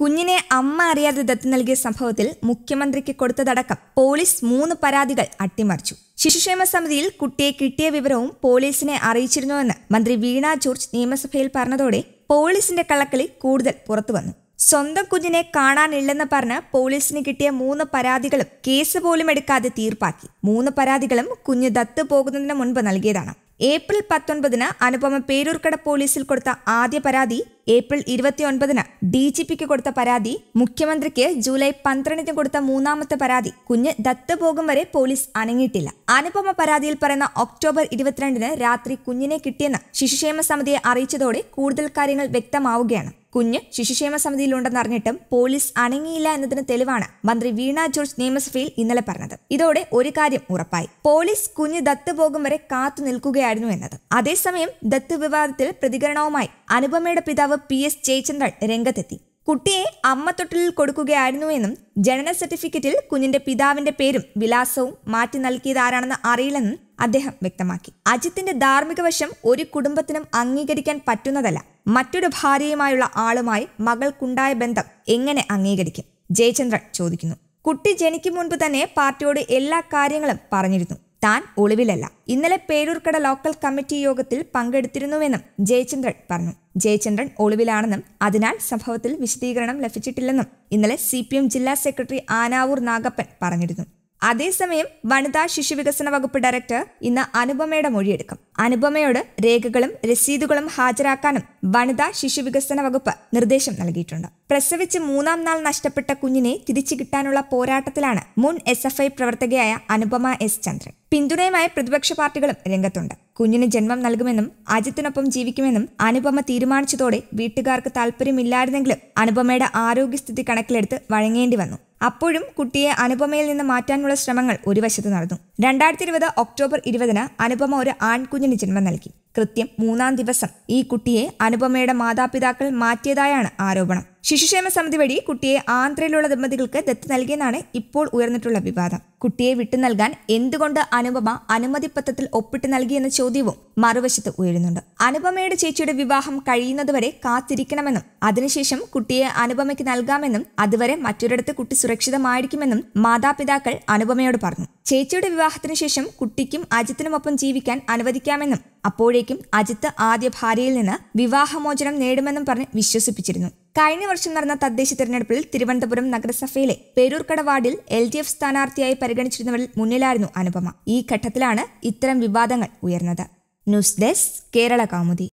കുഞ്ഞിനെ അമ്മ അറിയാതെ ദത്ത് നൽകിയ സംഭവത്തിൽ മുഖ്യമന്ത്രിക്ക് കൊടുത്തതടക്കം പോലീസ് മൂന്ന് പരാതികൾ അട്ടിമറിച്ചു ശിശുക്ഷേമ സമിതിയിൽ കുട്ടിയെ കിട്ടിയ വിവരവും പോലീസിനെ അറിയിച്ചിരുന്നുവെന്ന് മന്ത്രി വീണ ജോർജ് നിയമസഭയിൽ പറഞ്ഞതോടെ പോലീസിന്റെ കള്ളക്കളി കൂടുതൽ പുറത്തുവന്നു സ്വന്തം കുഞ്ഞിനെ കാണാനില്ലെന്ന് പറഞ്ഞ് പോലീസിന് കിട്ടിയ മൂന്ന് പരാതികളും കേസ് പോലും എടുക്കാതെ തീർപ്പാക്കി മൂന്ന് പരാതികളും കുഞ്ഞ് ദത്ത് പോകുന്നതിന് മുൻപ് നൽകിയതാണ് ഏപ്രിൽ പത്തൊൻപതിന് അനുപമ പേരൂർക്കട പോലീസിൽ കൊടുത്ത ആദ്യ പരാതി ഏപ്രിൽ ഇരുപത്തിയൊൻപതിന് ഡി ജി പിക്ക് കൊടുത്ത പരാതി മുഖ്യമന്ത്രിക്ക് ജൂലൈ പന്ത്രണ്ടിന് കൊടുത്ത മൂന്നാമത്തെ പരാതി കുഞ്ഞ് ദത്ത് പോകും വരെ പോലീസ് അനങ്ങിയിട്ടില്ല അനുപമ പരാതിയിൽ പറയുന്ന ഒക്ടോബർ ഇരുപത്തിരണ്ടിന് രാത്രി കുഞ്ഞിനെ കിട്ടിയെന്ന് ശിശുക്ഷേമ സമിതിയെ അറിയിച്ചതോടെ കൂടുതൽ കാര്യങ്ങൾ വ്യക്തമാവുകയാണ് കുഞ്ഞ് ശിശുക്ഷേമ സമിതിയിലുണ്ടെന്നറിഞ്ഞിട്ടും പോലീസ് അണങ്ങിയില്ല എന്നതിന് തെളിവാണ് മന്ത്രി വീണ ജോർജ് നിയമസഭയിൽ ഇന്നലെ പറഞ്ഞത് ഇതോടെ ഒരു കാര്യം ഉറപ്പായി പോലീസ് കുഞ്ഞ് ദത്ത് പോകും വരെ കാത്തു നിൽക്കുകയായിരുന്നു എന്നത് അതേസമയം ദത്ത് വിവാദത്തിൽ പ്രതികരണവുമായി അനുപമയുടെ പിതാവ് പി എസ് ജയചന്ദ്രൻ രംഗത്തെത്തി കുട്ടിയെ അമ്മ തൊട്ടിലിൽ കൊടുക്കുകയായിരുന്നു എന്നും ജനന സർട്ടിഫിക്കറ്റിൽ കുഞ്ഞിന്റെ പിതാവിന്റെ പേരും വിലാസവും മാറ്റി നൽകിയതാരാണെന്ന് അറിയില്ലെന്നും അദ്ദേഹം വ്യക്തമാക്കി അജിത്തിന്റെ ധാർമ്മിക വശം ഒരു കുടുംബത്തിനും അംഗീകരിക്കാൻ പറ്റുന്നതല്ല മറ്റൊരു ഭാര്യയുമായുള്ള ആളുമായി മകൾക്കുണ്ടായ ബന്ധം എങ്ങനെ അംഗീകരിക്കും ജയചന്ദ്രൻ ചോദിക്കുന്നു കുട്ടി ജനിക്കും മുൻപ് തന്നെ പാർട്ടിയോട് എല്ലാ കാര്യങ്ങളും പറഞ്ഞിരുന്നു താൻ ഒളിവിലല്ല ഇന്നലെ പേരൂർക്കട ലോക്കൽ കമ്മിറ്റി യോഗത്തിൽ പങ്കെടുത്തിരുന്നുവെന്നും ജയചന്ദ്രൻ പറഞ്ഞു ജയചന്ദ്രൻ ഒളിവിലാണെന്നും അതിനാൽ സംഭവത്തിൽ വിശദീകരണം ലഭിച്ചിട്ടില്ലെന്നും ഇന്നലെ സി ജില്ലാ സെക്രട്ടറി ആനാവൂർ നാഗപ്പൻ പറഞ്ഞിരുന്നു അതേസമയം വനിതാ ശിശുവികസന വകുപ്പ് ഡയറക്ടർ ഇന്ന് അനുപമയുടെ മൊഴിയെടുക്കും അനുപമയോട് രേഖകളും രസീതുകളും ഹാജരാക്കാനും വനിതാ ശിശുവികസന വകുപ്പ് നിർദ്ദേശം നൽകിയിട്ടുണ്ട് പ്രസവിച്ച് മൂന്നാം നാൾ നഷ്ടപ്പെട്ട കുഞ്ഞിനെ തിരിച്ചു കിട്ടാനുള്ള പോരാട്ടത്തിലാണ് മുൻ എസ് എഫ് ഐ പ്രവർത്തകയായ അനുപമ എസ് ചന്ദ്രൻ പിന്തുണയുമായി പ്രതിപക്ഷ പാർട്ടികളും രംഗത്തുണ്ട് കുഞ്ഞിന് ജന്മം നൽകുമെന്നും അജിത്തിനൊപ്പം ജീവിക്കുമെന്നും അനുപമ തീരുമാനിച്ചതോടെ വീട്ടുകാർക്ക് താല്പര്യമില്ലായിരുന്നെങ്കിലും അനുപമയുടെ ആരോഗ്യസ്ഥിതി കണക്കിലെടുത്ത് വഴങ്ങേണ്ടി വന്നു അപ്പോഴും കുട്ടിയെ അനുപമയിൽ നിന്ന് മാറ്റാനുള്ള ശ്രമങ്ങൾ ഒരു വശത്ത് നടന്നു രണ്ടായിരത്തി ഇരുപത് ഒക്ടോബർ ഇരുപതിന് അനുപമ ഒരു ആൺകുഞ്ഞിന് ജന്മം നൽകി കൃത്യം മൂന്നാം ദിവസം ഈ കുട്ടിയെ അനുപമയുടെ മാതാപിതാക്കൾ മാറ്റിയതായാണ് ആരോപണം ശിശുക്ഷേമ സമിതി വഴി കുട്ടിയെ ആന്ധ്രയിലുള്ള ദമ്പതികൾക്ക് ദത്ത് നൽകിയെന്നാണ് ഇപ്പോൾ ഉയർന്നിട്ടുള്ള വിവാദം കുട്ടിയെ വിട്ടു നൽകാൻ എന്തുകൊണ്ട് അനുപമ അനുമതിപത്രത്തിൽ ഒപ്പിട്ട് നൽകിയെന്ന ചോദ്യവും മറുവശത്ത് ഉയരുന്നുണ്ട് അനുപമയുടെ ചേച്ചിയുടെ വിവാഹം കഴിയുന്നതുവരെ കാത്തിരിക്കണമെന്നും അതിനുശേഷം കുട്ടിയെ അനുപമയ്ക്ക് നൽകാമെന്നും അതുവരെ മറ്റൊരിടത്ത് കുട്ടി സുരക്ഷിതമായിരിക്കുമെന്നും മാതാപിതാക്കൾ അനുപമയോട് പറഞ്ഞു ചേച്ചിയുടെ വിവാഹത്തിന് ശേഷം കുട്ടിക്കും അജിത്തിനുമൊപ്പം ജീവിക്കാൻ അനുവദിക്കാമെന്നും അപ്പോഴേക്കും അജിത്ത് ആദ്യ ഭാര്യയിൽ നിന്ന് വിവാഹമോചനം നേടുമെന്നും പറഞ്ഞ് വിശ്വസിപ്പിച്ചിരുന്നു കഴിഞ്ഞ വർഷം നടന്ന തദ്ദേശ തിരഞ്ഞെടുപ്പിൽ തിരുവനന്തപുരം നഗരസഭയിലെ പേരൂർക്കട വാർഡിൽ എൽ ഡി എഫ് സ്ഥാനാർത്ഥിയായി പരിഗണിച്ചിരുന്നവരിൽ മുന്നിലായിരുന്നു അനുപമ ഈ ഘട്ടത്തിലാണ് ഇത്തരം വിവാദങ്ങൾ ഉയർന്നത് ന്യൂസ് ഡെസ്ക് കേരള കൗമുദി